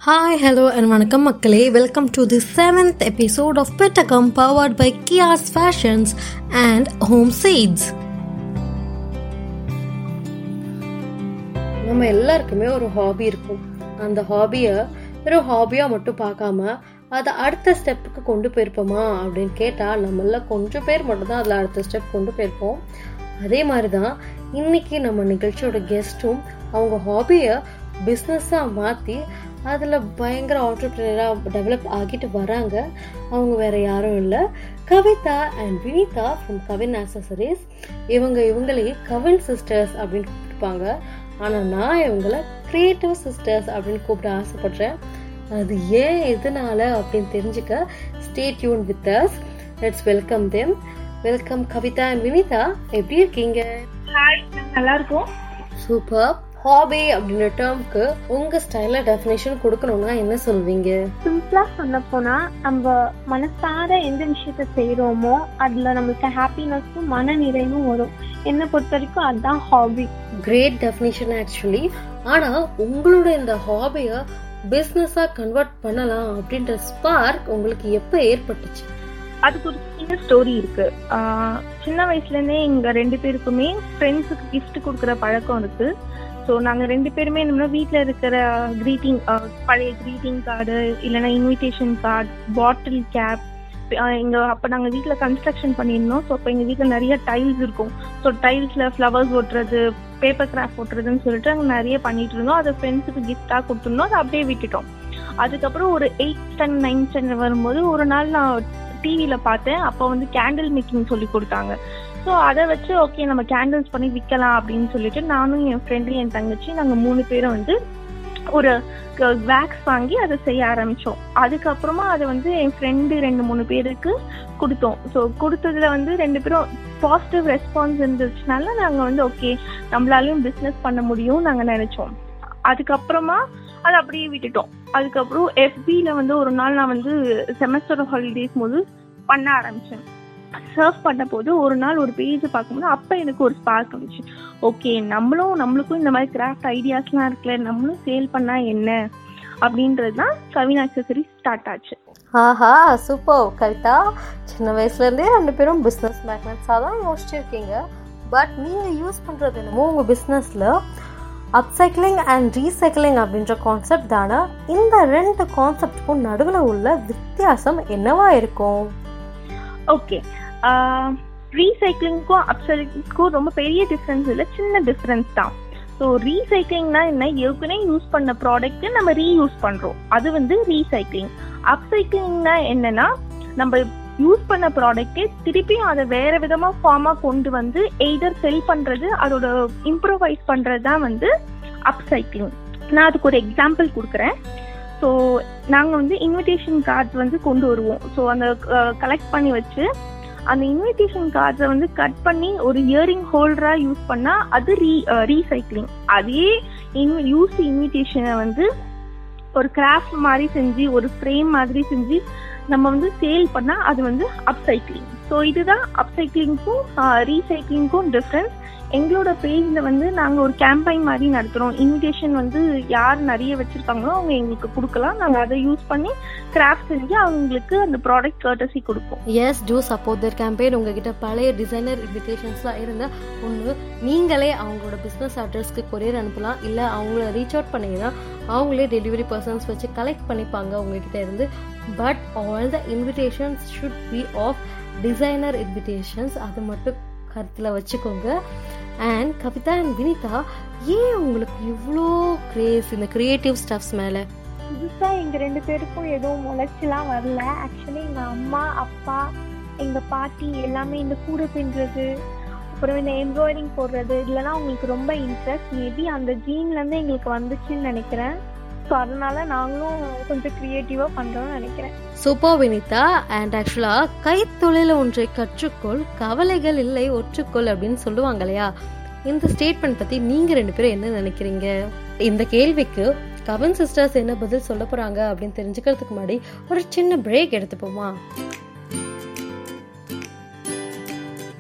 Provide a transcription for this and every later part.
hi hello and வணக்கம் மக்களே welcome to the seventh episode of Pettagam powered by Kiya's fashions and home seats நம்ம எல்லாருக்குமே ஒரு ஹாபி இருக்கும் அந்த ஹாபியை வெறும் ஹாபியாக மட்டும் பார்க்காம அதை அடுத்த ஸ்டெப்புக்கு கொண்டு போயிருப்போமா அப்படின்னு கேட்டால் நம்மள கொஞ்சம் பேர் மட்டும்தான் அதில் அடுத்த ஸ்டெப் கொண்டு போயிருப்போம் அதே மாதிரி தான் இன்னைக்கு நம்ம நிகழ்ச்சியோட கெஸ்ட்டும் அவங்க ஹாபியை பிஸ்னஸாக மாற்றி அதில் பயங்கர ஆண்டர்பிரினராக டெவலப் ஆகிட்டு வராங்க அவங்க வேற யாரும் இல்லை Kavitha and Vinitha from Kavin accessories இவங்க இவங்களே கவின் சிஸ்டர்ஸ் அப்படின்னு கூப்பிட்டுப்பாங்க ஆனால் நான் இவங்கள கிரியேட்டிவ் சிஸ்டர்ஸ் அப்படின்னு கூப்பிட ஆசைப்படுறேன் அது ஏன் எதனால அப்படின்னு தெரிஞ்சுக்க stay tuned with us let's welcome them welcome Kavitha and Vinitha எப்படி இருக்கீங்க ஹாய் நல்லா இருக்கும் சூப்பர் ஹாபி அப்படின்ற டேர்ம்க்கு உங்க ஸ்டைல டெஃபினேஷன் கொடுக்கணும்னா என்ன சொல்வீங்க சிம்பிளா சொல்ல போனா நம்ம மனசார எந்த விஷயத்த செய்யறோமோ அதுல நம்மளுக்கு ஹாப்பினஸும் மன நிறைவும் வரும் என்னை பொறுத்த வரைக்கும் அதுதான் ஹாபி கிரேட் டெஃபினேஷன் ஆக்சுவலி ஆனா உங்களோட இந்த ஹாபியை பிஸ்னஸா கன்வெர்ட் பண்ணலாம் அப்படின்ற ஸ்பார்க் உங்களுக்கு எப்ப ஏற்பட்டுச்சு அதுக்கு ஒரு சின்ன ஸ்டோரி இருக்கு ஆஹ் சின்ன வயசுல இருந்தே எங்க ரெண்டு பேருக்குமே ஃப்ரெண்ட்ஸுக்கு gift கொடுக்குற பழக்கம் இருக்கு ஸோ நாங்க ரெண்டு பேருமே என்னன்னா வீட்ல இருக்கிற கிரீட்டிங் பழைய கிரீட்டிங் கார்டு இல்லைன்னா இன்விடேஷன் கார்டு பாட்டில் கேப் எங்க அப்ப நாங்க வீட்ல கன்ஸ்ட்ரக்ஷன் பண்ணியிருந்தோம் ஸோ அப்போ எங்க வீட்ல நிறைய டைல்ஸ் இருக்கும் ஸோ டைல்ஸ்ல ஃப்ளவர்ஸ் ஒட்டுறது பேப்பர் கிராஃப்ட் ஒட்டுறதுன்னு சொல்லிட்டு அங்க நிறைய பண்ணிட்டு இருந்தோம் அதை ஃப்ரெண்ட்ஸுக்கு கிஃப்டா கொடுத்துருந்தோம் அதை அப்படியே விட்டுட்டோம் அதுக்கப்புறம் ஒரு எயிட் ஸ்டாண்டர்ட் நைன்த் ஸ்டாண்டர்ட் வரும்போது ஒரு நாள் நான் டிவியில பார்த்தேன் அப்போ வந்து கேண்டில் மேக்கிங் சொல்லி கொடுத்தாங்க ஸோ அதை வச்சு ஓகே நம்ம கேண்டில்ஸ் பண்ணி விற்கலாம் அப்படின்னு சொல்லிட்டு நானும் என் ஃப்ரெண்டு என் தங்கச்சி நாங்கள் மூணு பேரும் வந்து ஒரு வேக்ஸ் வாங்கி அதை செய்ய ஆரம்பிச்சோம் அதுக்கப்புறமா அதை வந்து என் ஃப்ரெண்டு ரெண்டு மூணு பேருக்கு கொடுத்தோம் ஸோ கொடுத்ததுல வந்து ரெண்டு பேரும் பாசிட்டிவ் ரெஸ்பான்ஸ் இருந்துச்சுனால நாங்கள் வந்து ஓகே நம்மளாலையும் பிஸ்னஸ் பண்ண முடியும் நாங்கள் நினைச்சோம் அதுக்கப்புறமா அதை அப்படியே விட்டுட்டோம் அதுக்கப்புறம் எஃபில வந்து ஒரு நாள் நான் வந்து செமஸ்டர் ஹாலிடேஸ் போது பண்ண ஆரம்பிச்சேன் சர்வ் பண்ண போது ஒரு நாள் ஒரு பேஜ் பார்க்கும்போது அப்போ எனக்கு ஒரு ஸ்பார்க் வந்துச்சு ஓகே நம்மளும் நம்மளுக்கும் இந்த மாதிரி கிராஃப்ட் ஐடியாஸ்லாம் இருக்குல்ல நம்மளும் சேல் பண்ணா என்ன அப்படின்றது தான் கவின் ஆக்சசரி ஸ்டார்ட் ஆச்சு ஆஹா சூப்பர் கவிதா சின்ன வயசுல இருந்தே ரெண்டு பேரும் பிஸ்னஸ் மேக்னட்ஸாக தான் யோசிச்சிருக்கீங்க பட் நீங்க யூஸ் பண்றது என்னமோ உங்க பிஸ்னஸ்ல அப்சைக்கிளிங் அண்ட் ரீசைக்கிளிங் அப்படின்ற கான்செப்ட் தானே இந்த ரெண்டு கான்செப்டுக்கும் நடுவில் உள்ள வித்தியாசம் என்னவா இருக்கும் ஓகே ரீசைக்கிளிங்க்கும் அப்சைக்கிளிங்க்கும் ரொம்ப பெரிய டிஃப்ரென்ஸ் இல்லை சின்ன டிஃப்ரென்ஸ் தான் ஸோ ரீசைக்கிளிங்னா என்ன ஏற்கனவே யூஸ் பண்ண ப்ராடக்ட் நம்ம ரீயூஸ் பண்றோம் அது வந்து ரீசைக்கிளிங் அப்சைக்கிளிங்னா என்னன்னா நம்ம யூஸ் பண்ண ப்ராடக்ட்டே திருப்பியும் அதை வேற விதமா ஃபார்மா கொண்டு வந்து எய்தர் செல் பண்றது அதோட இம்ப்ரூவைஸ் பண்றது தான் வந்து அப்சைக்கிளிங் நான் அதுக்கு ஒரு எக்ஸாம்பிள் கொடுக்குறேன் ஸோ நாங்கள் வந்து இன்விடேஷன் கார்ட்ஸ் வந்து கொண்டு வருவோம் ஸோ அந்த கலெக்ட் பண்ணி வச்சு அந்த இன்விடேஷன் கார்ட்ஸை வந்து கட் பண்ணி ஒரு இயரிங் ஹோல்டராக யூஸ் பண்ணால் அது ரீ ரீசைக்ளிங் அதே இன் யூஸ் இன்விடேஷனை வந்து ஒரு கிராஃப்ட் மாதிரி செஞ்சு ஒரு ஃப்ரேம் மாதிரி செஞ்சு நம்ம வந்து சேல் பண்ணால் அது வந்து அப்சைக்ளிங் ஸோ இதுதான் அப்சைக்ளிங்க்கும் ரீசைக்ளிங்க்கும் டிஃப்ரென்ஸ் எங்களோட பேஜில் வந்து நாங்கள் ஒரு கேம்பெயின் மாதிரி நடத்துகிறோம் இன்விடேஷன் வந்து யார் நிறைய வச்சுருக்காங்களோ அவங்க எங்களுக்கு கொடுக்கலாம் நாங்கள் அதை யூஸ் பண்ணி கிராஃப்ட் செஞ்சு அவங்களுக்கு அந்த ப்ராடக்ட் கர்டசி கொடுப்போம் yes to support their campaign உங்ககிட்ட பழைய டிசைனர் இன்விடேஷன்ஸ்லாம் இருந்தால் ஒன்று நீங்களே அவங்களோட பிஸ்னஸ் அட்ரஸ்க்கு கொரியர் அனுப்பலாம் இல்லை அவங்கள ரீச் அவுட் பண்ணீங்கன்னா அவங்களே டெலிவரி பர்சன்ஸ் வச்சு கலெக்ட் பண்ணிப்பாங்க உங்ககிட்ட இருந்து but all the invitations should be of designer invitations அது மட்டும் கருத்தில் வச்சுக்கோங்க அண்ட் கவிதா அண்ட் வினிதா ஏன் உங்களுக்கு இவ்வளோ கிரேஸ் இந்த கிரியேட்டிவ் ஸ்டப்ஸ் மேலே புதுசாக எங்கள் ரெண்டு பேருக்கும் எதுவும் முளைச்சிலாம் வரல ஆக்சுவலி எங்கள் அம்மா அப்பா எங்கள் பாட்டி எல்லாமே இந்த கூடை பின்னுறது அப்புறம் இந்த எம்ப்ராய்டிங் போடுறது இதெல்லாம் அவங்களுக்கு ரொம்ப இன்ட்ரெஸ்ட் மேபி அந்த ஜீன்லேருந்து எங்களுக்கு வந்துச்சுன்னு நினைக்கிறேன் ஸோ அதனால நாங்களும் கொஞ்சம் க்ரியேட்டிவாக பண்ணுறோம்னு நினைக்கிறேன் சூப்பர் வினிதா அண்ட் ஆக்சுவலா கைத்தொழில் ஒன்றை கற்றுக்கொள் கவலைகள் இல்லை ஒற்றுக்கொள் அப்படின்னு சொல்லுவாங்க இல்லையா இந்த ஸ்டேட்மெண்ட் பத்தி நீங்க ரெண்டு பேரும் என்ன நினைக்கிறீங்க இந்த கேள்விக்கு கவன் சிஸ்டர்ஸ் என்ன பதில் சொல்ல போறாங்க அப்படின்னு தெரிஞ்சுக்கிறதுக்கு முன்னாடி ஒரு சின்ன பிரேக் எடுத்துப்போமா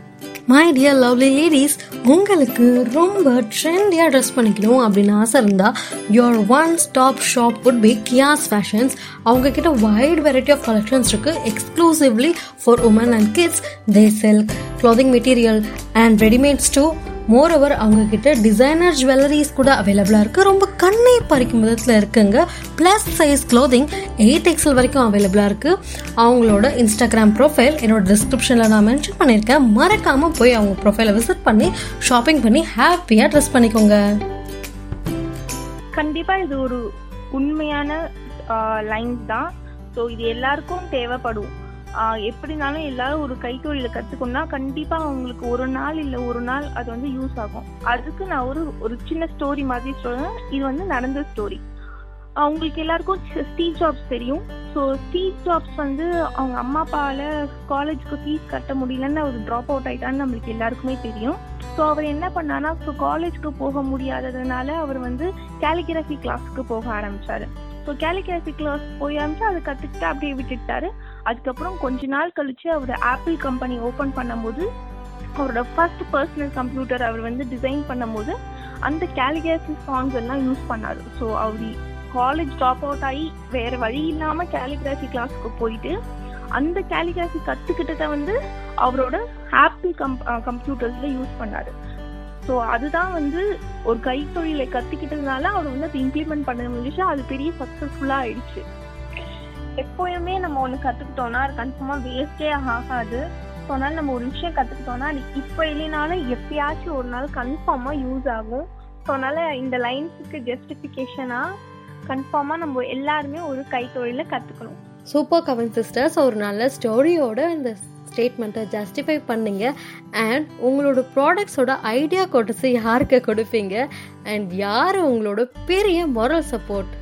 மை டியர் லவ்லி லேடிஸ் உங்களுக்கு ரொம்ப ட்ரெண்டியாக ட்ரெஸ் பண்ணிக்கணும் அப்படின்னு ஆசை இருந்தால் your one stop shop would be Kiya's fashions அவங்க கிட்ட வைட் வெரைட்டி ஆஃப் கலெக்ஷன்ஸ் இருக்கு exclusively for women and kids they sell clothing material and readymades to moreover அவங்க கிட்ட டிசைனர் ஜுவல்லரிஸ் கூட அவைலபிளாக இருக்குது ரொம்ப கண்ணை பறிக்கும் விதத்தில் இருக்குங்க plus size clothing eight XL வரைக்கும் அவைலபிளாக இருக்குது அவங்களோட இன்ஸ்டாகிராம் ப்ரொஃபைல் என்னோட டிஸ்கிரிப்ஷனில் நான் மென்ஷன் பண்ணியிருக்கேன் மறக்காமல் போய் அவங்க ப்ரொஃபைலை விசிட் பண்ணி ஷாப்பிங் பண்ணி ஹாப்பியாக ட்ரெஸ் பண்ணிக்கோங்க கண்டிப்பா இது ஒரு உண்மையான லைன்ஸ் தான் ஸோ இது எல்லாருக்கும் தேவைப்படும் ஆஹ் எப்படினாலும் எல்லாரும் ஒரு கைத்தொழில கத்துக்கணும்னா கண்டிப்பா அவங்களுக்கு ஒரு நாள் இல்ல ஒரு நாள் அது வந்து யூஸ் ஆகும் அதுக்கு நான் ஒரு ஒரு சின்ன ஸ்டோரி மாதிரி சொல்றேன் இது வந்து நடந்த ஸ்டோரி அவங்களுக்கு எல்லாருக்கும் ஸ்டீவ் ஜாப்ஸ் தெரியும் ஸோ ஸ்டீவ் ஜாப்ஸ் வந்து அவங்க அம்மா அப்பாவால காலேஜ்க்கு ஃபீஸ் கட்ட முடியலன்னு அவர் ட்ராப் அவுட் ஆயிட்டான்னு நம்மளுக்கு எல்லாருக்குமே தெரியும் ஸோ அவர் என்ன பண்ணானா ஸோ காலேஜ்க்கு போக முடியாததுனால அவர் வந்து கேலிகிராஃபி கிளாஸ்க்கு போக ஆரம்பிச்சாரு ஸோ கேலிகிராஃபி கிளாஸ் போய் ஆரம்பிச்சு அதை கற்றுக்கிட்டு அப்படியே விட்டுட்டாரு அதுக்கப்புறம் கொஞ்ச நாள் கழிச்சு அவர் ஆப்பிள் கம்பெனி ஓப்பன் பண்ணும்போது அவரோட ஃபர்ஸ்ட் பர்சனல் கம்ப்யூட்டர் அவர் வந்து டிசைன் பண்ணும்போது அந்த கேலிகிராஃபி சாங்ஸ் எல்லாம் யூஸ் பண்ணாரு ஸோ அவர் காலேஜ் ட்ராப் அவுட் ஆகி வேற வழி இல்லாம கேலிகிராஃபி கிளாஸ்க்கு போயிட்டு அந்த கேலிகிராஃபி கத்துக்கிட்டத வந்து அவரோட ஆப்பிள் கம் கம்ப்யூட்டர்ஸ்ல யூஸ் பண்ணாரு ஸோ அதுதான் வந்து ஒரு கைத்தொழிலை கத்துக்கிட்டதுனால அவர் வந்து அதை இம்ப்ளிமெண்ட் பண்ண முடிஞ்சிச்சு அது பெரிய சக்சஸ்ஃபுல்லா ஆயிடுச்சு எப்போயுமே நம்ம ஒன்று கத்துக்கிட்டோம்னா அது கன்ஃபார்மா வேஸ்டே ஆகாது ஸோ அதனால நம்ம ஒரு விஷயம் கத்துக்கிட்டோம்னா அது இப்போ இல்லைனாலும் எப்பயாச்சும் ஒரு நாள் கன்ஃபார்மா யூஸ் ஆகும் ஸோ அதனால இந்த லைன்ஸுக்கு ஜஸ்டிஃபிகேஷனா கன்ஃபார்மா நம்ம எல்லாருமே ஒரு கைத்தொழில கத்துக்கணும் சூப்பர் கவன் சிஸ்டர்ஸ் ஒரு நல்ல ஸ்டோரியோட இந்த ஸ்டேட்மெண்ட்டை ஜஸ்டிஃபை பண்ணீங்க அண்ட் உங்களோட ப்ராடக்ட்ஸோட ஐடியா கொடுத்து யாருக்கு கொடுப்பீங்க அண்ட் யார் உங்களோட பெரிய moral சப்போர்ட்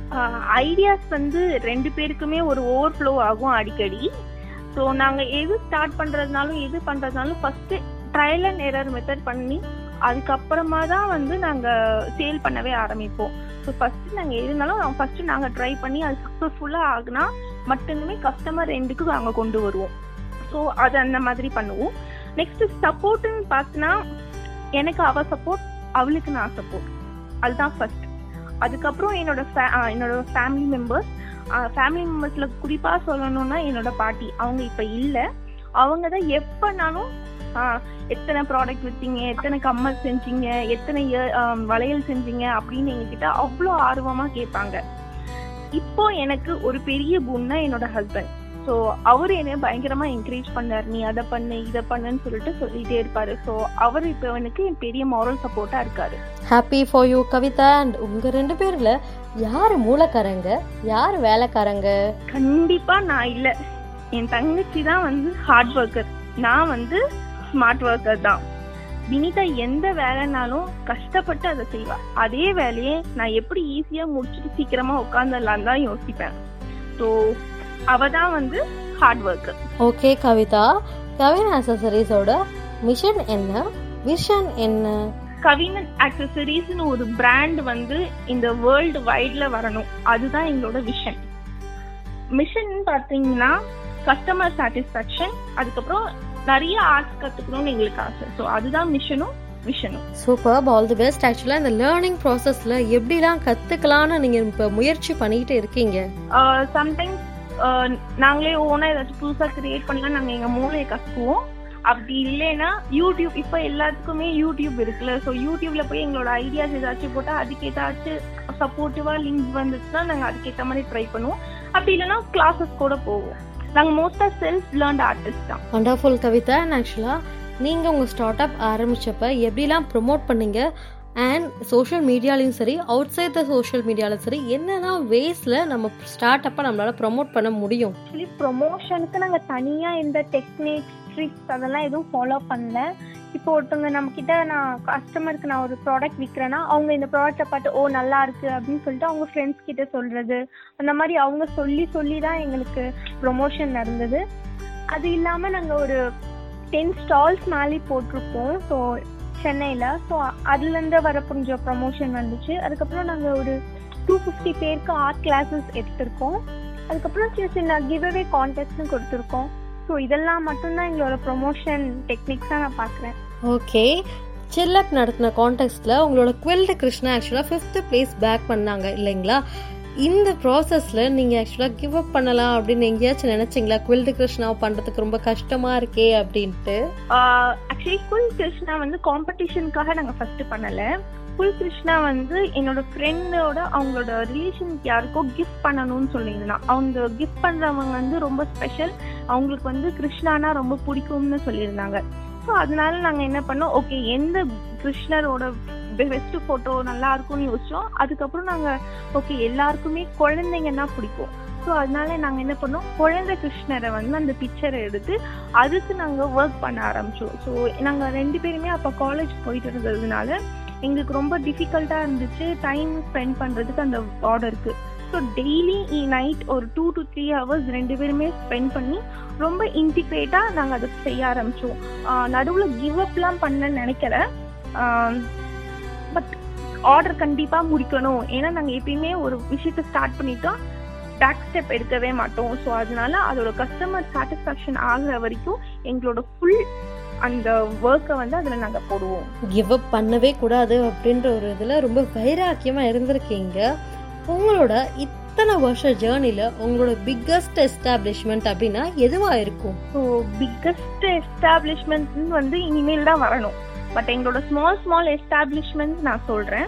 ஐடியாஸ் வந்து ரெண்டு பேருக்குமே ஒரு ஓவர்ஃப்ளோ ஆகும் அடிக்கடி ஸோ நாங்கள் எது ஸ்டார்ட் பண்ணுறதுனாலும் எது பண்ணுறதுனாலும் first trial and error method பண்ணி அதுக்கப்புறமா தான் வந்து நாங்கள் சேல் பண்ணவே ஆரம்பிப்போம் ஸோ ஃபஸ்ட்டு நாங்கள் எதுனாலும் ஃபஸ்ட்டு நாங்கள் ட்ரை பண்ணி அது சக்ஸஸ்ஃபுல்லாக ஆகுனா மட்டுமே கஸ்டமர் ரெண்டுக்கு நாங்கள் கொண்டு வருவோம் ஸோ அது அந்த மாதிரி பண்ணுவோம் நெக்ஸ்ட் சப்போர்ட்டுன்னு பார்த்தோன்னா எனக்கு அவ சப்போர்ட் அவளுக்கு நான் சப்போர்ட் அதுதான் ஃபர்ஸ்ட் அதுக்கப்புறம் என்னோட fa- ஆஹ் என்னோட ஃபேமிலி மெம்பர்ஸ் ஃபேமிலி மெம்பர்ஸ்ல குறிப்பா சொல்லணும்னா என்னோட பாட்டி அவங்க இப்ப இல்ல அவங்க தான் எப்பனாலும் ஆஹ் எத்தனை ப்ராடக்ட் வித்தீங்க எத்தனை கம்மல் செஞ்சீங்க எத்தனை ear- ஆஹ் வளையல் செஞ்சீங்க அப்படின்னு எங்ககிட்ட அவ்வளோ ஆர்வமா கேட்பாங்க இப்போ எனக்கு ஒரு பெரிய பூன்னா என்னோட ஹஸ்பண்ட் ஸோ அவர் என்னை பயங்கரமா என்கரேஜ் பண்ணார் நீ அதை பண்ணு இதை பண்ணுன்னு சொல்லிட்டு சொல்லிட்டே இருப்பாரு ஸோ அவர் இப்போ எனக்கு என் பெரிய மாரல் சப்போர்ட்டா இருக்காரு happy for you Kavitha and உங்க ரெண்டு பேர்ல யார் மூலக்காரங்க யார் வேலைக்காரங்க கண்டிப்பா நான் இல்ல என் தங்கச்சி தான் வந்து ஹார்ட் ஒர்க்கர் நான் வந்து ஸ்மார்ட் ஒர்க்கர் தான் வினிதா எந்த வேலைனாலும் கஷ்டப்பட்டு அதை செய்வா அதே வேலையை நான் எப்படி ஈஸியா முடிச்சுட்டு சீக்கிரமா உட்காந்துடலாம் தான் யோசிப்பேன் ஸோ அவ தான் வந்து hard worker okay Kavitha Kavin ஆக்சசரிஸோட மிஷன் என்ன விஷன் என்ன கவினன் ஆக்சசரிஸ்னு ஒரு பிராண்ட் வந்து இந்த வேர்ல்டு வைட்ல வரணும் அதுதான் எங்களோட விஷன் மிஷன் பாத்தீங்கன்னா கஸ்டமர் சாட்டிஸ்ஃபேக்ஷன் அதுக்கப்புறம் நிறைய ஆர்ட்ஸ் கத்துக்கணும்னு எங்களுக்கு ஆசை ஸோ அதுதான் மிஷனும் விஷனும் சூப்பர் ஆல் தி பெஸ்ட் ஆக்சுவலாக இந்த லேர்னிங் ப்ராசஸில் எப்படிலாம் கற்றுக்கலான்னு நீங்கள் இப்போ முயற்சி பண்ணிக்கிட்டு இருக்கீங்க சம்டைம்ஸ் நாங்களே ஓனா ஏதாச்சும் புதுசா கிரியேட் பண்ணலாம் நாங்க எங்க மூளையை கத்துக்குவோம் அப்படி இல்லைன்னா யூடியூப் இப்ப எல்லாத்துக்குமே யூடியூப் இருக்குல்ல ஸோ யூடியூப்ல போய் எங்களோட ஐடியாஸ் ஏதாச்சும் போட்டா அதுக்கு ஏதாச்சும் சப்போர்ட்டிவா லிங்க் வந்துச்சுன்னா நாங்க அதுக்கேற்ற மாதிரி ட்ரை பண்ணுவோம் அப்படி இல்லைன்னா கிளாஸஸ் கூட போவோம் நாங்க மோஸ்டா செல்ஃப் லேர்ன்ட் ஆர்டிஸ்ட் தான் வண்டர்ஃபுல் கவிதா அண்ட் ஆக்சுவலாக நீங்கள் உங்கள் ஸ்டார்ட் அப் ஆரம்பிச்சப்ப எப்படிலாம் ப்ரொமோட் பண்ணீங்க அண்ட் சோஷியல் மீடியாலையும் சரி அவுட் சைட் த சோஷியல் மீடியாலும் சரி என்னெல்லாம் வேஸில் நம்ம ஸ்டார்ட் அப்பை நம்மளால் ப்ரொமோட் பண்ண முடியும் ஆக்சுவலி ப்ரொமோஷனுக்கு நாங்க தனியா இந்த டெக்னிக்ஸ் ட்ரிக்ஸ் அதெல்லாம் எதுவும் ஃபாலோ பண்ணல இப்போ ஒருத்தவங்க நம்ம கிட்ட நான் கஸ்டமருக்கு நான் ஒரு ப்ராடக்ட் விற்கிறேன்னா அவங்க இந்த ப்ராடக்ட்டை பார்த்து ஓ நல்லா இருக்கு அப்படின்னு சொல்லிட்டு அவங்க ஃப்ரெண்ட்ஸ் கிட்ட சொல்றது அந்த மாதிரி அவங்க சொல்லி சொல்லி தான் எங்களுக்கு ப்ரொமோஷன் நடந்தது அது இல்லாம நாங்க ஒரு டென் ஸ்டால்ஸ் மேலே போட்டிருப்போம் ஸோ சென்னையில் ஸோ அதுலேருந்து வர கொஞ்சம் ப்ரொமோஷன் வந்துச்சு அதுக்கப்புறம் நாங்கள் ஒரு டூ ஃபிஃப்டி பேருக்கு ஆர்ட் கிளாஸஸ் எடுத்திருக்கோம் அதுக்கப்புறம் சின்ன சின்ன கிவ் அவே கான்டெஸ்ட்னு கொடுத்துருக்கோம் ஸோ இதெல்லாம் மட்டும்தான் எங்களோட ப்ரொமோஷன் டெக்னிக்ஸாக நான் பார்க்குறேன் ஓகே சில்லக் நடத்தின கான்டெஸ்ட்ல உங்களோட குவில்ட் கிருஷ்ணா ஆக்சுவலாக ஃபிஃப்த் பிளேஸ் பேக் பண்ணாங்க இல்லைங்களா இந்த ப்ராசஸ்ல நீங்க ஆக்சுவலாக கிவ் அப் பண்ணலாம் அப்படின்னு எங்கேயாச்சும் நினைச்சீங்களா குவில்ட் கிருஷ்ணாவை பண்றதுக்கு ரொம்ப கஷ்டமா இருக்கே அப்படின்ட்டு ஆக்சுவலி ஃபுல் கிருஷ்ணா வந்து காம்படிஷனுக்காக நாங்கள் ஃபர்ஸ்ட் பண்ணலை ஃபுல் கிருஷ்ணா வந்து என்னோட ஃப்ரெண்டோட அவங்களோட ரிலேஷனுக்கு யாருக்கோ கிஃப்ட் பண்ணணும்னு சொல்லியிருந்தான் அவங்க கிஃப்ட் பண்றவங்க வந்து ரொம்ப ஸ்பெஷல் அவங்களுக்கு வந்து கிருஷ்ணானா ரொம்ப பிடிக்கும்னு சொல்லியிருந்தாங்க ஸோ அதனால நாங்கள் என்ன பண்ணோம் ஓகே எந்த கிருஷ்ணரோட பெஸ்ட் ஃபோட்டோ நல்லா இருக்கும்னு யோசிச்சோம் அதுக்கப்புறம் நாங்கள் ஓகே எல்லாருக்குமே குழந்தைங்கன்னா பிடிக்கும் ஸோ அதனால நாங்கள் என்ன பண்ணோம் குழந்தை கிருஷ்ணரை வந்து அந்த பிக்சரை எடுத்து அதுக்கு நாங்கள் ஒர்க் பண்ண ஆரம்பிச்சோம் ஸோ நாங்கள் ரெண்டு பேருமே அப்போ காலேஜ் போயிட்டு இருந்ததுனால எங்களுக்கு ரொம்ப டிஃபிகல்ட்டாக இருந்துச்சு டைம் ஸ்பெண்ட் பண்ணுறதுக்கு அந்த ஆர்டருக்கு ஸோ டெய்லி நைட் ஒரு டூ டு த்ரீ ஹவர்ஸ் ரெண்டு பேருமே ஸ்பெண்ட் பண்ணி ரொம்ப இன்டிகிரேட்டாக நாங்கள் அதை செய்ய ஆரம்பித்தோம் நடுவில் கிவ் அப்லாம் பண்ண நினைக்கல பட் ஆர்டர் கண்டிப்பாக முடிக்கணும் ஏன்னா நாங்கள் எப்பயுமே ஒரு விஷயத்த ஸ்டார்ட் பண்ணிட்டோம் பேக் ஸ்டெப் எடுக்கவே மாட்டோம் ஸோ அதனால அதோட கஸ்டமர் சாட்டிஸ்ஃபேக்ஷன் ஆகுற வரைக்கும் எங்களோட ஃபுல் அந்த ஒர்க்கை வந்து அதில் நாங்கள் போடுவோம் கிவ் அப் பண்ணவே கூடாது அப்படின்ற ஒரு இதில் ரொம்ப வைராக்கியமா இருந்திருக்கீங்க உங்களோட இத்தனை வருஷ ஜேர்னில உங்களோட பிக்கஸ்ட் எஸ்டாப்ளிஷ்மெண்ட் அப்படின்னா எதுவா இருக்கும் ஸோ பிக்கஸ்ட் எஸ்டாப்ளிஷ்மெண்ட் வந்து இனிமேல் தான் வரணும் பட் எங்களோட ஸ்மால் ஸ்மால் எஸ்டாப்ளிஷ்மெண்ட் நான் சொல்கிறேன்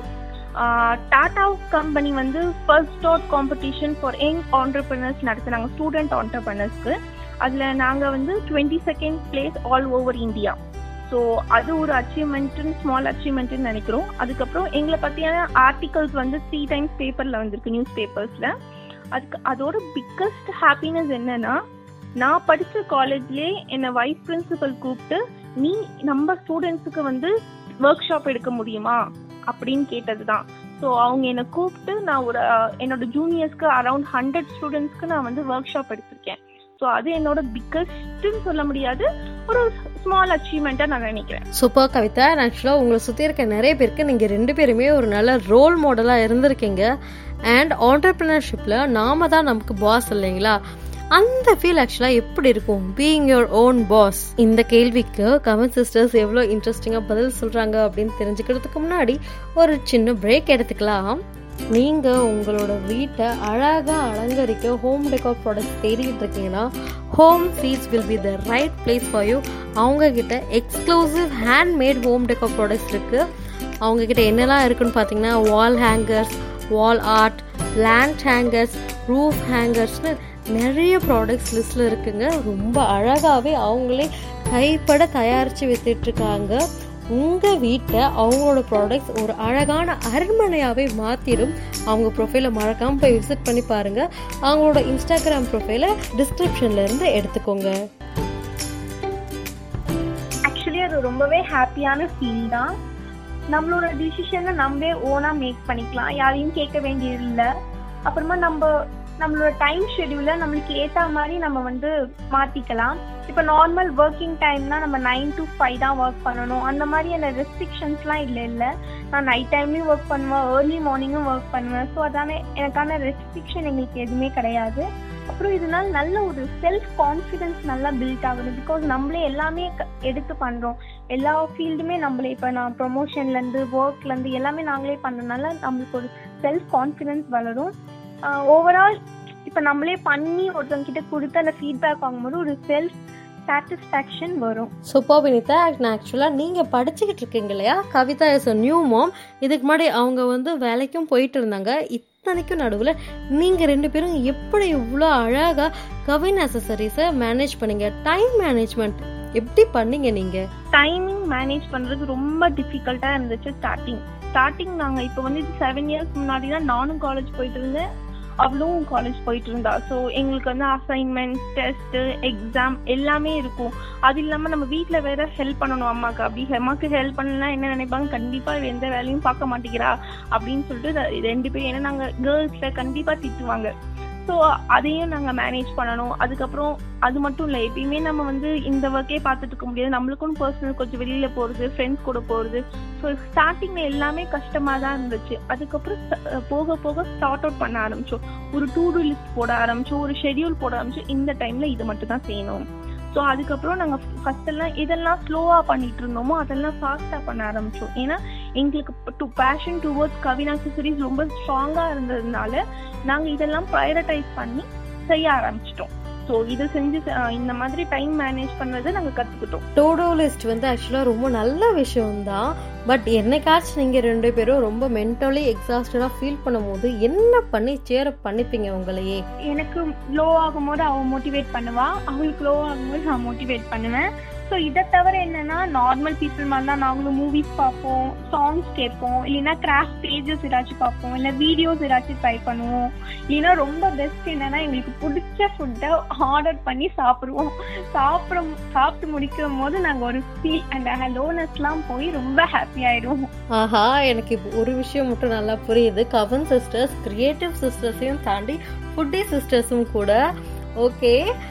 டாடா கம்பெனி வந்து first out competition for young entrepreneurs நடத்துனாங்க ஸ்டூடெண்ட் ஆண்டர்பிரினர்ஸ்க்கு அதில் நாங்கள் வந்து twenty second place all over India so அது ஒரு அச்சீவ்மெண்ட்டுன்னு ஸ்மால் அச்சீவ்மெண்ட்டுன்னு நினைக்கிறோம் அதுக்கப்புறம் எங்களை பற்றியான ஆர்டிகல்ஸ் வந்து த்ரீ டைம்ஸ் பேப்பரில் வந்திருக்கு நியூஸ் பேப்பர்ஸில் அதுக்கு அதோட பிக்கஸ்ட் ஹாப்பினஸ் என்னன்னா நான் படித்த காலேஜ்லேயே என்னை வைஸ் பிரின்சிபல் கூப்பிட்டு நீ நம்ம ஸ்டூடெண்ட்ஸுக்கு வந்து ஒர்க் ஷாப் எடுக்க முடியுமா அப்படின்னு கேட்டது தான் ஸோ அவங்க என்னை கூப்பிட்டு நான் ஒரு என்னோட ஜூனியர்ஸ்க்கு அரௌண்ட் ஹண்ட்ரட் ஸ்டூடெண்ட்ஸ்க்கு நான் வந்து ஒர்க் ஷாப் எடுத்திருக்கேன் ஸோ அது என்னோட பிக்கஸ்ட்னு சொல்ல முடியாது ஒரு ஸ்மால் அச்சீவ்மெண்ட்டாக நான் நினைக்கிறேன் சூப்பர் கவிதா ஆக்சுவலாக உங்களை சுற்றி இருக்க நிறைய பேருக்கு நீங்கள் ரெண்டு பேருமே ஒரு நல்ல ரோல் மாடலாக இருந்திருக்கீங்க அண்ட் ஆண்டர்பிரினர்ஷிப்பில் நாம தான் நமக்கு பாஸ் இல்லைங்களா அந்த ஃபீல் ஆக்சுவலாக எப்படி இருக்கும் பீயிங் யுவர் ஓன் பாஸ் இந்த கேள்விக்கு கமன் சிஸ்டர்ஸ் எவ்வளோ இன்ட்ரெஸ்டிங்காக பதில் சொல்கிறாங்க அப்படின்னு தெரிஞ்சுக்கிறதுக்கு முன்னாடி ஒரு சின்ன பிரேக் எடுத்துக்கலாம் நீங்க உங்களோட வீட்டை அழகா அலங்கரிக்க ஹோம் டெக்கோர் ப்ராடக்ட்ஸ் தேடிட்டு இருக்கீங்கன்னா home seats will be the right place for you அவங்க கிட்ட exclusive handmade home decor products இருக்கு அவங்க கிட்ட என்னெல்லாம் இருக்குன்னு பார்த்தீங்கன்னா wall hangers wall art land hangers roof ஹேங்கர்ஸ்னு நிறைய ப்ராடக்ட்ஸ் லிஸ்ட்டில் இருக்குங்க ரொம்ப அழகாகவே அவங்களே கைப்பட தயாரித்து வித்துட்ருக்காங்க உங்கள் வீட்டை அவங்களோட ப்ராடக்ட்ஸ் ஒரு அழகான அரண்மனையாகவே மாற்றிடும் அவங்க ப்ரொஃபைலை மறக்காமல் போய் விசிட் பண்ணி பாருங்கள் அவங்களோட இன்ஸ்டாகிராம் ப்ரொஃபைலை டிஸ்கிரிப்ஷனில் இருந்து எடுத்துக்கோங்க ஆக்சுவலி அது ரொம்பவே ஹாப்பியான ஃபீல் தான் நம்மளோட டிசிஷனை நம்மளே ஓனாக மேக் பண்ணிக்கலாம் யாரையும் கேட்க வேண்டியதில்லை அப்புறமா நம்ம நம்மளோட டைம் ஷெடியூலை நம்மளுக்கு ஏற்ற மாதிரி நம்ம வந்து மாற்றிக்கலாம் இப்போ நார்மல் ஒர்க்கிங் டைம்னா நம்ம நைன் டு ஃபைவ் தான் ஒர்க் பண்ணணும் அந்த மாதிரியான ரெஸ்ட்ரிக்ஷன்ஸ்லாம் இல்லை இல்லை நான் நைட் டைம்லேயும் ஒர்க் பண்ணுவேன் ஏர்லி மார்னிங்கும் ஒர்க் பண்ணுவேன் ஸோ அதான எனக்கான ரெஸ்ட்ரிக்ஷன் எங்களுக்கு எதுவுமே கிடையாது அப்புறம் இதனால நல்ல ஒரு செல்ஃப் கான்ஃபிடென்ஸ் நல்லா பில்ட் ஆகுது பிகாஸ் நம்மளே எல்லாமே எடுத்து பண்ணுறோம் எல்லா ஃபீல்டுமே நம்மளே இப்போ நான் ப்ரொமோஷன்லேருந்து ஒர்க்லேருந்து எல்லாமே நாங்களே பண்ணனால நம்மளுக்கு ஒரு செல்ஃப் கான்ஃபிடென்ஸ் வளரும் ஓவரால் இப்போ நம்மளே பண்ணி ஒருத்தவங்க கிட்ட கொடுத்து அந்த ஃபீட்பேக் வாங்கும்போது ஒரு செல்ஃப் சாட்டிஸ்ஃபேக்ஷன் வரும் சூப்பர் வினிதா நான் ஆக்சுவலாக நீங்கள் படிச்சுக்கிட்டு இருக்கீங்க இல்லையா Kavitha is a new mom இதுக்கு முன்னாடி அவங்க வந்து வேலைக்கும் போயிட்டு இருந்தாங்க இத்தனைக்கும் நடுவில் நீங்கள் ரெண்டு பேரும் எப்படி இவ்வளோ அழகாக கவின் அசசரிஸை மேனேஜ் பண்ணீங்க டைம் மேனேஜ்மெண்ட் எப்படி பண்ணீங்க நீங்கள் டைமிங் மேனேஜ் பண்ணுறது ரொம்ப டிஃபிகல்ட்டாக இருந்துச்சு ஸ்டார்டிங் ஸ்டார்டிங் நாங்கள் இப்போ வந்து செவன் இயர்ஸ் முன்னாடி தான் நானும் காலேஜ் போயிட்டு இருந்தேன் அவளும் காலேஜ் போயிட்டு இருந்தா ஸோ எங்களுக்கு வந்து அசைன்மெண்ட் டெஸ்ட்டு எக்ஸாம் எல்லாமே இருக்கும் அது இல்லாமல் நம்ம வீட்டில் வேற ஹெல்ப் பண்ணணும் அம்மாக்கு அப்படி அம்மாக்கு ஹெல்ப் பண்ணலாம் என்ன நினைப்பாங்க கண்டிப்பாக எந்த வேலையும் பார்க்க மாட்டேங்கிறா அப்படின்னு சொல்லிட்டு ரெண்டு பேரும் ஏன்னா நாங்கள் கேர்ள்ஸில் கண்டிப்பாக திட்டுவாங்க ஸோ அதையும் நாங்கள் மேனேஜ் பண்ணணும் அதுக்கப்புறம் அது மட்டும் இல்லை எப்பயுமே நம்ம வந்து இந்த ஒர்க்கே பார்த்துட்டு இருக்க முடியாது நம்மளுக்கும் பர்சனல் கொஞ்சம் வெளியில் போகிறது ஃப்ரெண்ட்ஸ் கூட போகிறது ஸோ ஸ்டார்டிங்கில் எல்லாமே கஷ்டமாக தான் இருந்துச்சு அதுக்கப்புறம் போக போக ஸ்டார்ட் அவுட் பண்ண ஆரம்பிச்சோம் ஒரு டூ டூ லிஸ்ட் போட ஆரம்பிச்சோம் ஒரு ஷெடியூல் போட ஆரம்பிச்சோம் இந்த டைமில் இது மட்டும் தான் செய்யணும் ஸோ அதுக்கப்புறம் நாங்கள் ஃபர்ஸ்ட் எல்லாம் இதெல்லாம் ஸ்லோவாக பண்ணிட்டு இருந்தோமோ அதெல்லாம் ஃபாஸ்ட்டாக பண்ண ஆரம்பிச்சோம் ஏன்னா எங்களுக்கு the passion towards Kavin accessories ரொம்ப ஸ்ட்ராங்காக இருந்ததுனால நாங்கள் இதெல்லாம் ப்ரையரடைஸ் பண்ணி செய்ய ஆரம்பிச்சிட்டோம் ஸோ இது செஞ்சு அஹ், இந்த மாதிரி டைம் மேனேஜ் பண்ணுறதை நாங்கள் கற்றுக்கிட்டோம் டோடோ லிஸ்ட் வந்து ஆக்சுவலாக ரொம்ப நல்ல விஷயம்தான் பட் என்னைக்காச்சும் நீங்கள் ரெண்டு பேரும் ரொம்ப மென்டலி எக்ஸாஸ்டடாக ஃபீல் பண்ணும்போது என்ன பண்ணி சேர பண்ணிப்பீங்க உங்களையே எனக்கு லோ ஆகும்போது அவள் மோட்டிவேட் பண்ணுவா அவளுக்கு லோ ஆகும்போது நான் மோட்டிவேட் பண்ணுவேன் ஸோ இதை தவிர என்னன்னா நார்மல் பீப்புள் மாதிரி தான் நாங்களும் மூவிஸ் பார்ப்போம் சாங்ஸ் கேட்போம் இல்லைன்னா கிராஃப்ட் பேஜஸ் ஏதாச்சும் பார்ப்போம் இல்லை வீடியோஸ் ஏதாச்சும் ட்ரை பண்ணுவோம் இல்லைன்னா ரொம்ப பெஸ்ட் என்னன்னா எங்களுக்கு பிடிச்ச ஃபுட்டை ஆர்டர் பண்ணி சாப்பிடுவோம் சாப்பிட சாப்பிட்டு முடிக்கிற போது நாங்கள் ஒரு ஃபீல் அந்த லோனஸ்லாம் போய் ரொம்ப ஹாப்பி ஆயிடுவோம் ஆஹா எனக்கு இப்போ ஒரு விஷயம் மட்டும் நல்லா புரியுது கவன் சிஸ்டர்ஸ் கிரியேட்டிவ் சிஸ்டர்ஸையும் தாண்டி ஃபுட்டி சிஸ்டர்ஸும் கூட ஓகே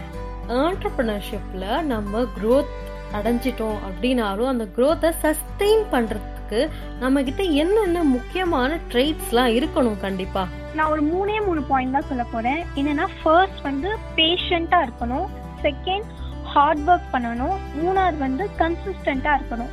ஆண்டர்பிரினர்ஷிப்பில் நம்ம growth அடைஞ்சிட்டோம் அப்படின்னாலும் அந்த growth-அ சஸ்டெயின் பண்ணுறதுக்கு நம்மக்கிட்ட என்னென்ன முக்கியமான ட்ரெய்ட்ஸ்லாம் இருக்கணும் கண்டிப்பாக நான் ஒரு மூணே மூணு பாயிண்ட் தான் சொல்ல போறேன் என்னன்னா ஃபர்ஸ்ட் வந்து பேஷண்டா இருக்கணும் செகண்ட் ஹார்ட் ஒர்க் பண்ணணும் மூணாவது வந்து கன்சிஸ்டண்டா இருக்கணும்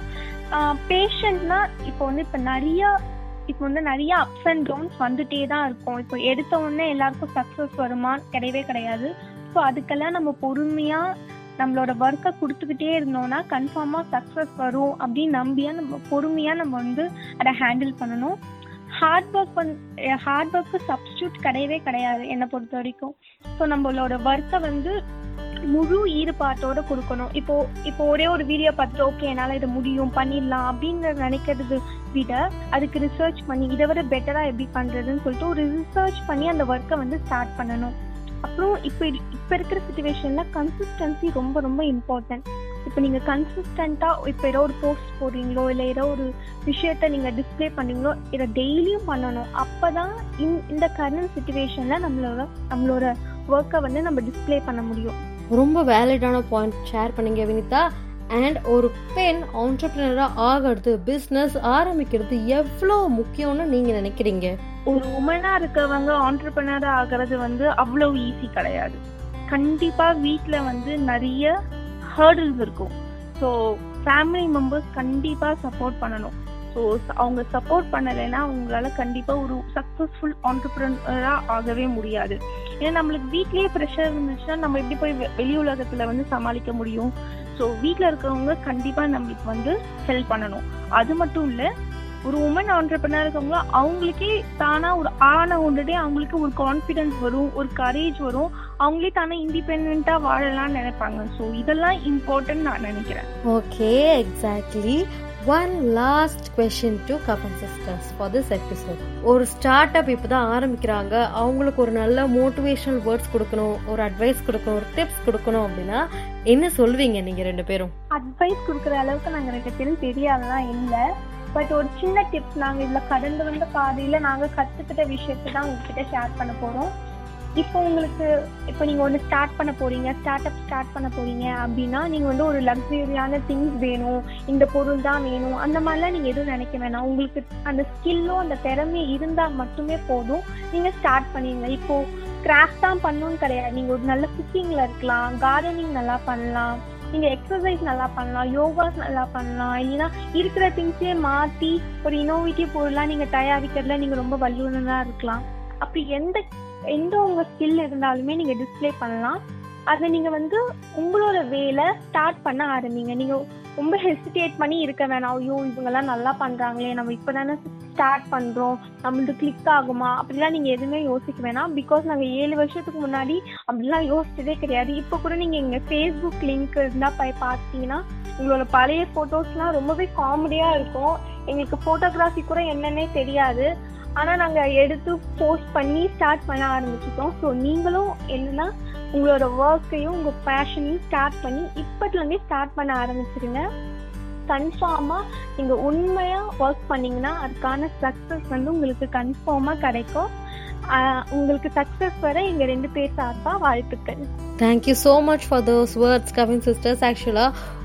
பேஷண்ட்னா இப்போ வந்து இப்போ நிறைய இப்போ வந்து நிறைய அப்ஸ் அண்ட் டவுன்ஸ் வந்துட்டே தான் இருக்கும் இப்போ எடுத்த உடனே எல்லாருக்கும் சக்ஸஸ் வருமா கிடையவே கிடையாது ஸோ அதுக்கெல்லாம் நம்ம பொறுமையா நம்மளோட ஒர்க்கை கொடுத்துக்கிட்டே இருந்தோம்னா கன்ஃபார்மாக சக்ஸஸ் வரும் அப்படின்னு நம்பியா நம்ம பொறுமையாக நம்ம வந்து அதை ஹேண்டில் பண்ணணும் ஹார்ட் ஒர்க் வந்து ஹார்ட் ஒர்க்கு சப்ஸ்டியூட் கிடையவே கிடையாது என்னை பொறுத்த வரைக்கும் ஸோ நம்மளோட ஒர்க்கை வந்து முழு ஈடுபாட்டோட கொடுக்கணும் இப்போ இப்போ ஒரே ஒரு வீடியோ பார்த்துட்டு ஓகே என்னால் இதை முடியும் பண்ணிடலாம் அப்படின்னு நினைக்கிறது விட அதுக்கு ரிசர்ச் பண்ணி இதை விட பெட்டராக எப்படி பண்ணுறதுன்னு சொல்லிட்டு ஒரு ரிசர்ச் பண்ணி அந்த ஒர்க்கை வந்து ஸ்டார்ட் பண்ணணும் அப்புறம் இப்போ இப்போ இருக்கிற சுச்சுவேஷனில் கன்சிஸ்டன்சி ரொம்ப ரொம்ப இம்பார்ட்டன்ட் இப்போ நீங்கள் கன்சிஸ்டண்ட்டாக இப்போ ஏதோ ஒரு போஸ்ட் போடுறீங்களோ இல்லை ஏதோ ஒரு விஷயத்த நீங்கள் டிஸ்ப்ளே பண்ணுறீங்களோ இதை டெய்லியும் பண்ணணும் அப்போ தான் இந்த கரண்ட் சுச்சுவேஷனில் நம்மளோட நம்மளோட ஒர்க்கை வந்து நம்ம டிஸ்ப்ளே பண்ண முடியும் ரொம்ப வேலிடான பாயிண்ட் ஷேர் பண்ணீங்க வினிதா அண்ட் ஒரு பெண் ஆண்டர்பிரினராக ஆகிறது பிஸ்னஸ் ஆரம்பிக்கிறது எவ்வளோ முக்கியம்னு நீங்கள் நினைக்கிறீங்க ஒரு உமனாக இருக்கவங்க ஆண்டர்பிரினர் ஆகிறது வந்து அவ்வளோ ஈஸி கிடையாது கண்டிப்பாக வீட்டில் வந்து நிறைய ஹேர்டில்ஸ் இருக்கும் ஸோ ஃபேமிலி மெம்பர்ஸ் கண்டிப்பாக சப்போர்ட் பண்ணணும் ஸோ அவங்க சப்போர்ட் பண்ணலைன்னா அவங்களால கண்டிப்பாக ஒரு சக்ஸஸ்ஃபுல் ஆண்டர்பிரினராக ஆகவே முடியாது ஏன்னா நம்மளுக்கு வீட்லேயே ப்ரெஷர் இருந்துச்சுன்னா நம்ம எப்படி போய் வெ- வெளி உலகத்தில் வந்து சமாளிக்க முடியும் ஸோ வீட்டில் இருக்கவங்க கண்டிப்பாக நம்மளுக்கு வந்து ஹெல்ப் பண்ணணும் அது மட்டும் இல்லை ஒரு உமன் ஆண்டர்பிரினர் இருக்கவங்க அவங்களுக்கே தானா ஒரு ஆணை கொண்டுட்டே அவங்களுக்கு ஒரு கான்ஃபிடன்ஸ் வரும் ஒரு கரேஜ் வரும் அவங்களே தானே இண்டிபெண்டா வாழலாம்னு நினைப்பாங்க ஸோ இதெல்லாம் இம்பார்ட்டன்ட் நான் நினைக்கிறேன் okay exactly one last question to Kavin sisters for this episode ஒரு ஸ்டார்ட் அப் இப்போ தான் ஆரம்பிக்கிறாங்க அவங்களுக்கு ஒரு நல்ல மோட்டிவேஷனல் வேர்ட்ஸ் கொடுக்கணும் ஒரு அட்வைஸ் கொடுக்கணும் ஒரு டிப்ஸ் கொடுக்கணும் அப்படின்னா என்ன சொல்வீங்க நீங்கள் ரெண்டு பேரும் அட்வைஸ் கொடுக்குற அளவுக்கு நாங்கள் ரெண்டு பேரும் தெரியாததான் இல்லை பட் ஒரு சின்ன டிப்ஸ் நாங்கள் இதில் கடந்து வந்த பாதையில் நாங்கள் கற்றுக்கிட்ட விஷயத்தை தான் உங்ககிட்ட ஷேர் பண்ண போகிறோம் இப்போ உங்களுக்கு இப்போ நீங்கள் ஒன்று ஸ்டார்ட் பண்ண போறீங்க ஸ்டார்ட் அப் ஸ்டார்ட் பண்ண போறீங்க அப்படின்னா நீங்கள் வந்து ஒரு லக்ஸரியான திங்ஸ் வேணும் இந்த பொருள் தான் வேணும் அந்த மாதிரிலாம் நீங்கள் எதுவும் நினைக்க வேணாம் உங்களுக்கு அந்த ஸ்கில்லும் அந்த திறமையும் இருந்தால் மட்டுமே போதும் நீங்கள் ஸ்டார்ட் பண்ணிடுங்க இப்போ கிராஃப்ட் தான் பண்ணணும்னு கிடையாது நீங்கள் ஒரு நல்ல குக்கிங்கில் இருக்கலாம் கார்டனிங் நல்லா பண்ணலாம் நீங்க எக்ஸசைஸ் நல்லா பண்ணலாம் யோகாஸ் நல்லா பண்ணலாம் இல்லைன்னா இருக்கிற திங்ஸே மாத்தி ஒரு இனோவேட்டிவ் பொருளா நீங்க தயாரிக்கிறதுல நீங்க ரொம்ப வல்லுநரா இருக்கலாம் அப்படி எந்த எந்த உங்க ஸ்கில் இருந்தாலுமே நீங்க டிஸ்ப்ளே பண்ணலாம் அதை நீங்க வந்து உங்களோட வேலை ஸ்டார்ட் பண்ண ஆரம்பிங்க நீங்க ரொம்ப ஹெசிடேட் பண்ணி இருக்க வேணாம் ஐயோ இவங்கெல்லாம் நல்லா பண்றாங்களே நம்ம இப்பதானே ஸ்டார்ட் பண்றோம் நம்மளுக்கு கிளிக் ஆகுமா அப்படிலாம் நீங்க எதுவுமே யோசிக்க வேணாம் பிகாஸ் நாங்க ஏழு வருஷத்துக்கு முன்னாடி அப்படிலாம் யோசிச்சதே கிடையாது இப்போ கூட நீங்க எங்க ஃபேஸ்புக் லிங்க் இருந்தா போய் பார்த்தீங்கன்னா உங்களோட பழைய போட்டோஸ்லாம் ரொம்பவே காமெடியா இருக்கும் எங்களுக்கு போட்டோகிராஃபி கூட என்னன்னே தெரியாது ஆனா நாங்க எடுத்து போஸ்ட் பண்ணி ஸ்டார்ட் பண்ண ஆரம்பிச்சிட்டோம் ஸோ நீங்களும் என்னன்னா உங்களோட ஒர்க்கையும் உங்க பேஷனையும் ஸ்டார்ட் பண்ணி இப்பத்துலேருந்தே ஸ்டார்ட் பண்ண ஆரம்பிச்சிருங்க கன்ஃபார்மா நீங்க உண்மையா ஒர்க் பண்ணீங்கன்னா அதுக்கான சக்சஸ் வந்து உங்களுக்கு கன்ஃபார்மா கிடைக்கும் ஆஹ் உங்களுக்கு சக்சஸ் வர எங்க ரெண்டு பேர் சார்பா வாழ்த்துக்கள் thank you so much for those words Kavin sisters ஆக்சுவலாக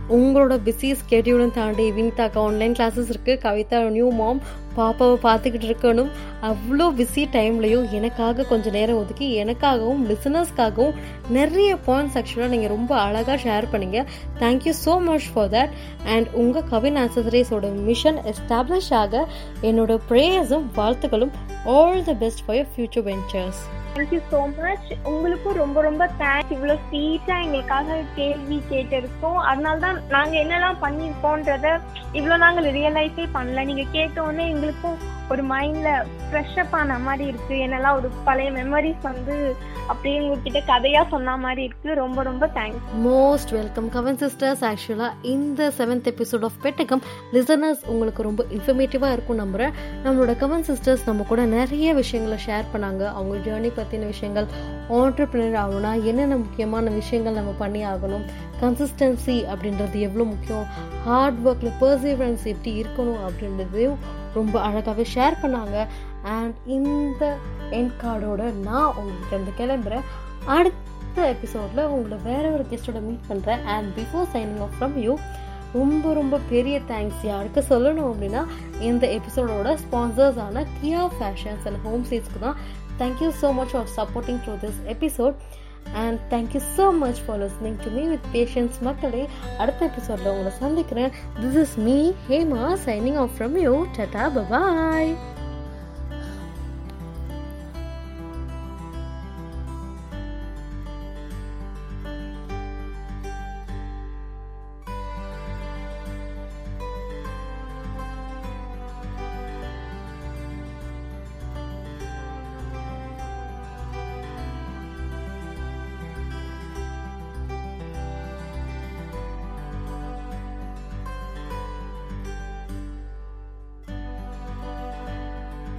உங்களோட பிஸி ஸ்கெடியூலும் தாண்டி வினிதாக்கா ஆன்லைன் கிளாஸஸ் இருக்குது கவிதா நியூ மாம் பாப்பாவை பார்த்துக்கிட்டு இருக்கணும் அவ்வளோ பிஸி டைம்லையும் எனக்காக கொஞ்சம் நேரம் ஒதுக்கி எனக்காகவும் லிசனர்ஸ்க்காகவும் நிறைய பாயிண்ட்ஸ் ஆக்சுவலாக நீங்கள் ரொம்ப அழகாக ஷேர் பண்ணீங்க thank you so much for that and உங்கள் கவின் ஆக்சசரிஸோட மிஷன் எஸ்டாப்ளிஷ் ஆக என்னோட ப்ரேயர்ஸும் வாழ்த்துக்களும் all the best for your future ventures thank you so much உங்களுக்கும் ரொம்ப ரொம்ப தேங்க்ஸ் இவ்வளோ ஸ்வீட்டாக எங்களுக்காக கேள்வி கேட்டிருக்கோம் அதனால தான் நாங்கள் என்னெல்லாம் பண்ணியிருக்கோன்றத இவ்வளோ நாங்கள் ரியலைஸே பண்ணல நீங்கள் கேட்டோடனே எங்களுக்கும் ஒரு மைண்டில் ஃப்ரெஷ்அப் ஆன மாதிரி இருக்குது என்னெல்லாம் ஒரு பழைய மெமரிஸ் வந்து அப்படியே உங்ககிட்ட கதையாக சொன்ன மாதிரி இருக்குது ரொம்ப ரொம்ப thanks most welcome Kavin sisters ஆக்சுவலாக இந்த seventh episode of Pettagam listeners உங்களுக்கு ரொம்ப இன்ஃபர்மேட்டிவாக இருக்கும் நம்புகிறேன் நம்மளோட கவன் சிஸ்டர்ஸ் நம்ம கூட நிறைய விஷயங்களை ஷேர் பண்ணாங்க அவங்க ஜேர்னி பற்றின விஷயங்கள் ஆண்டர்பிரினர் ஆகணும்னா என்னென்ன முக்கியமான விஷயங்கள் நம்ம பண்ணி ஆகணும் கன்சிஸ்டன்சி அப்படின்றது எவ்வளோ முக்கியம் ஹார்ட் ஒர்க்கில் பர்சீவரன்ஸ் எப்படி இருக்கணும் அப்படின்றதையும் ரொம்ப அழகாகவே ஷேர் பண்ணாங்க அண்ட் இந்த என் கார்டோட நான் உங்ககிட்ட இருந்து கிளம்புறேன் அடுத்த எபிசோடில் உங்களை வேற ஒரு கெஸ்டோட மீட் பண்ணுறேன் and before signing off from you ரொம்ப ரொம்ப பெரிய தேங்க்ஸ் யாருக்கு சொல்லணும் அப்படின்னா இந்த எபிசோடோட ஸ்பான்சர்ஸான கியா ஃபேஷன்ஸ் அண்ட் ஹோம் சீட்ஸ்க்கு தான் thank you so much for supporting through this episode and thank you so much for listening to me with patience மக்களே அடுத்த எபிசோடில் உங்களை சந்திக்கிறேன் this is me Hema signing off from you tata bye bye